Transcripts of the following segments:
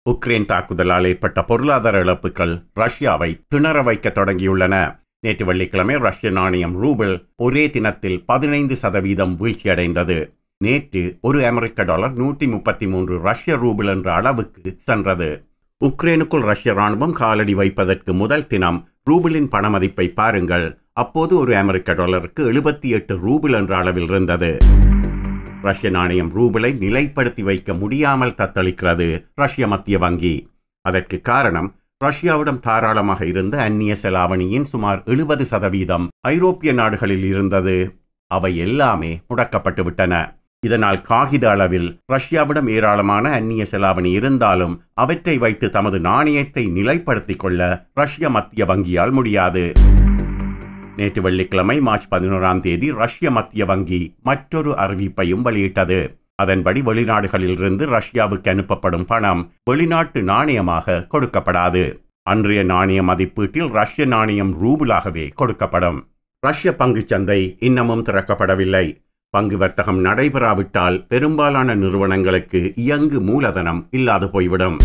Ukraine தாக்குதலால் ஏற்பட்ட பொருளாதார இழப்புகள் ரஷ்யாவை திணற வைக்க தொடங்கியுள்ளன நேற்று வெள்ளிக்கிழமை ரஷ்ய நாணயம் ரூபிள் ஒரே தினத்தில் பதினைந்து சதவீதம் வீழ்ச்சியடைந்தது நேற்று ஒரு அமெரிக்க டாலர் நூற்றி முப்பத்தி மூன்று ரஷ்ய ரூபிள் என்ற அளவுக்கு சென்றது உக்ரைனுக்குள் ரஷ்ய ராணுவம் காலடி வைப்பதற்கு முதல் தினம் ரூபிளின் பணமதிப்பை பாருங்கள் அப்போது ஒரு அமெரிக்க டாலருக்கு எழுபத்தி எட்டு ரூபிள் என்ற அளவில் இருந்தது ரஷ்ய நாணயம் ரூபிளை நிலைப்படுத்தி வைக்க முடியாமல் தத்தளிக்கிறது ரஷ்ய மத்திய வங்கி அதற்கு காரணம் ரஷ்யாவிடம் தாராளமாக இருந்த அந்நிய செலாவணியின் சுமார் எழுபது சதவீதம் ஐரோப்பிய நாடுகளில் இருந்தது அவை எல்லாமே முடக்கப்பட்டு விட்டன இதனால் காகித அளவில் ரஷ்யாவிடம் ஏராளமான அந்நிய செலாவணி இருந்தாலும் அவற்றை வைத்து தமது நாணயத்தை நிலைப்படுத்திக் கொள்ள ரஷ்ய மத்திய வங்கியால் முடியாது நேற்று வெள்ளிக்கிழமை மார்ச் பதினோராம் தேதி ரஷ்ய மத்திய வங்கி மற்றொரு அறிவிப்பையும் வெளியிட்டது அதன்படி வெளிநாடுகளிலிருந்து ரஷ்யாவுக்கு அனுப்பப்படும் பணம் வெளிநாட்டு நாணயமாக கொடுக்கப்படாது அன்றைய நாணய மதிப்பீட்டில் ரஷ்ய நாணயம் ரூபிளாகவே கொடுக்கப்படும் ரஷ்ய பங்குச் சந்தை இன்னமும் திறக்கப்படவில்லை பங்கு வர்த்தகம் நடைபெறாவிட்டால் பெரும்பாலான நிறுவனங்களுக்கு இயங்கு மூலதனம் இல்லாது போய்விடும்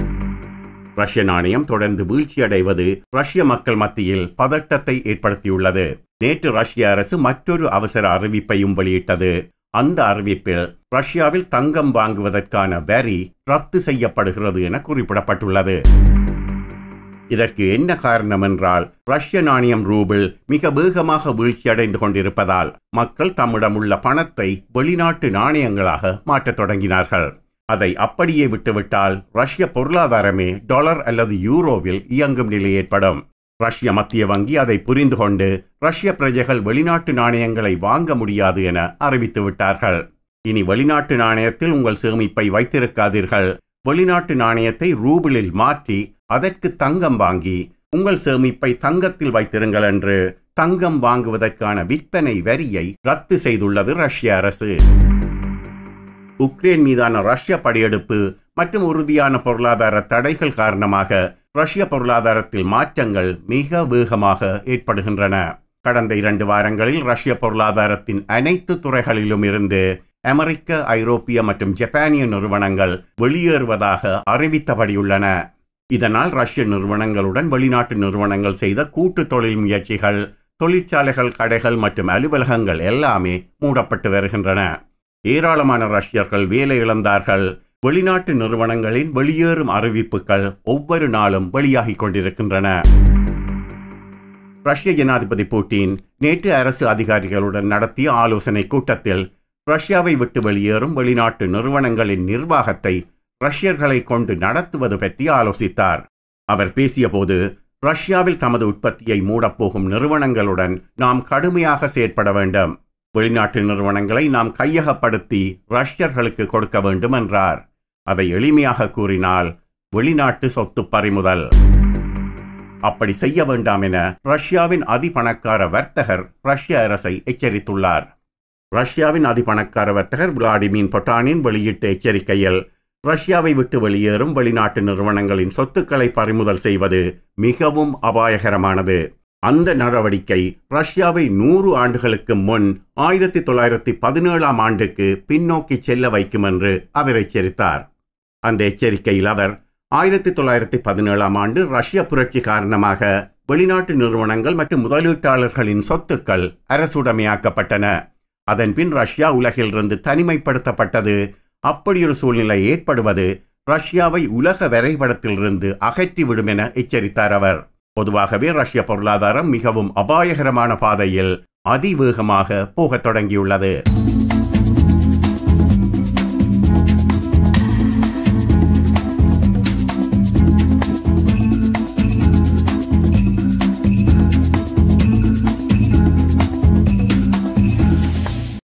ரஷ்ய நாணயம் தொடர்ந்து வீழ்ச்சியடைவது ரஷ்ய மக்கள் மத்தியில் பதட்டத்தை ஏற்படுத்தியுள்ளது நேற்று ரஷ்ய அரசு மற்றொரு அவசர அறிவிப்பையும் வெளியிட்டது அந்த அறிவிப்பில் ரஷ்யாவில் தங்கம் வாங்குவதற்கான வரி ரத்து செய்யப்படுகிறது என குறிப்பிடப்பட்டுள்ளது இதற்கு என்ன காரணம் என்றால் ரஷ்ய நாணயம் ரூபிள் மிக வேகமாக வீழ்ச்சியடைந்து கொண்டிருப்பதால் மக்கள் தம்மிடம் உள்ள பணத்தை வெளிநாட்டு நாணயங்களாக மாற்றத் தொடங்கினார்கள் அதை அப்படியே விட்டுவிட்டால் ரஷ்ய பொருளாதாரமே டாலர் அல்லது யூரோவில் இயங்கும் நிலை ஏற்படும் ரஷ்ய மத்திய வங்கி அதை புரிந்து கொண்டு ரஷ்ய பிரஜைகள் வெளிநாட்டு நாணயங்களை வாங்க முடியாது என அறிவித்து விட்டார்கள் இனி வெளிநாட்டு நாணயத்தில் உங்கள் சேமிப்பை வைத்திருக்காதீர்கள் வெளிநாட்டு நாணயத்தை ரூபிளில் மாற்றி அதற்கு தங்கம் வாங்கி உங்கள் சேமிப்பை தங்கத்தில் வைத்திருங்கள் என்று தங்கம் வாங்குவதற்கான விற்பனை வரியை ரத்து செய்துள்ளது ரஷ்ய அரசு உக்ரைன் மீதான ரஷ்ய படையெடுப்பு மற்றும் உறுதியான பொருளாதார தடைகள் காரணமாக ரஷ்ய பொருளாதாரத்தில் மாற்றங்கள் மிக வேகமாக ஏற்படுகின்றன கடந்த இரண்டு வாரங்களில் ரஷ்ய பொருளாதாரத்தின் அனைத்து துறைகளிலும் இருந்து அமெரிக்க ஐரோப்பிய மற்றும் ஜப்பானிய நிறுவனங்கள் வெளியேறுவதாக அறிவித்தபடியுள்ளன இதனால் ரஷ்ய நிறுவனங்களுடன் வெளிநாட்டு நிறுவனங்கள் செய்த கூட்டு தொழில் முயற்சிகள் தொழிற்சாலைகள் கடைகள் மற்றும் அலுவலகங்கள் எல்லாமே மூடப்பட்டு வருகின்றன ஏராளமான ரஷ்யர்கள் வேலை இழந்தார்கள் வெளிநாட்டு நிறுவனங்களின் வெளியேறும் அறிவிப்புகள் ஒவ்வொரு நாளும் வெளியாகிக் கொண்டிருக்கின்றன ரஷ்ய ஜனாதிபதி புட்டின் நேற்று அரசு அதிகாரிகளுடன் நடத்திய ஆலோசனை கூட்டத்தில் ரஷ்யாவை விட்டு வெளியேறும் வெளிநாட்டு நிறுவனங்களின் நிர்வாகத்தை ரஷ்யர்களை கொண்டு நடத்துவது பற்றி ஆலோசித்தார் அவர் பேசியபோது ரஷ்யாவில் தமது உற்பத்தியை மூடப்போகும் நிறுவனங்களுடன் நாம் கடுமையாக செயற்பட வேண்டும் வெளிநாட்டு நிறுவனங்களை நாம் கையகப்படுத்தி ரஷ்யர்களுக்கு கொடுக்க வேண்டும் என்றார் அதை எளிமையாக கூறினால் வெளிநாட்டு சொத்து பறிமுதல் அப்படி செய்ய வேண்டாம் என ரஷ்யாவின் அதிபணக்கார வர்த்தகர் ரஷ்ய அரசை எச்சரித்துள்ளார் ரஷ்யாவின் அதிபணக்கார வர்த்தகர் விளாடிமிர் பொட்டானின் வெளியிட்ட எச்சரிக்கையில் ரஷ்யாவை விட்டு வெளியேறும் வெளிநாட்டு நிறுவனங்களின் சொத்துக்களை பறிமுதல் செய்வது மிகவும் அபாயகரமானது அந்த நடவடிக்கை ரஷ்யாவை நூறு ஆண்டுகளுக்கு முன் ஆயிரத்தி தொள்ளாயிரத்தி பதினேழாம் ஆண்டுக்கு பின்னோக்கி செல்ல வைக்கும் என்று அவர் எச்சரித்தார் அந்த எச்சரிக்கையில் அவர் ஆயிரத்தி தொள்ளாயிரத்தி பதினேழாம் ஆண்டு ரஷ்ய புரட்சி காரணமாக வெளிநாட்டு நிறுவனங்கள் மற்றும் முதலீட்டாளர்களின் சொத்துக்கள் அரசுடைமையாக்கப்பட்டன அதன்பின் ரஷ்யா உலகிலிருந்து தனிமைப்படுத்தப்பட்டது அப்படியொரு சூழ்நிலை ஏற்படுவது ரஷ்யாவை உலக வரைபடத்திலிருந்து அகற்றிவிடும் என எச்சரித்தார் அவர் பொதுவாகவே ரஷ்ய பொருளாதாரம் மிகவும் அபாயகரமான பாதையில் அதிவேகமாக போகத் தொடங்கியுள்ளது